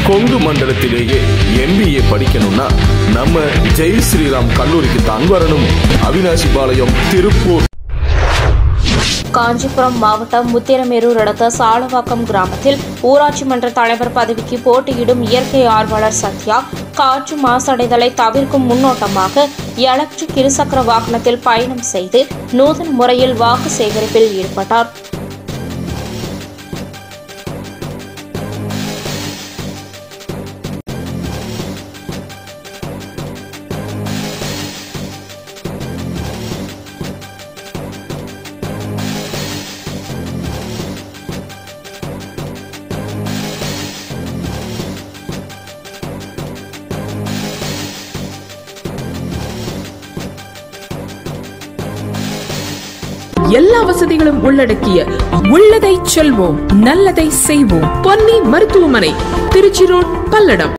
Kongu மண்டலத்திலேயே MBA படிக்கணும்னா நம்ம ஜெய் ஸ்ரீராம் கல்லூரிக்கு தான் வரணும் அவினாசி பாளையம் திருப்பூர் காஞ்சிபுரம் மாவட்டம் முத்திரமேரூர் அடுத்த சாலவாக்கம் கிராமத்தில் ஊராட்சி மன்ற தலைவர் பதவிக்கு போட்டியிடும் இயற்கை ஆர்வலர் சத்யா காற்று மாசடைதலை தவிர்க்கும் முன்னோட்டமாக எலக்ட்ரிக் இருசக்கர வாகனத்தில் பயணம் செய்து நூதன முறையில் வாக்கு சேகரிப்பில் ஈடுபட்டார் எல்லா வசதிகளும் உள்ளடக்கிய உள்ளதை செல்வோம் நல்லதை செய்வோம் பொன்னி மருத்துவமனை திருச்சி ரோட் பல்லடம்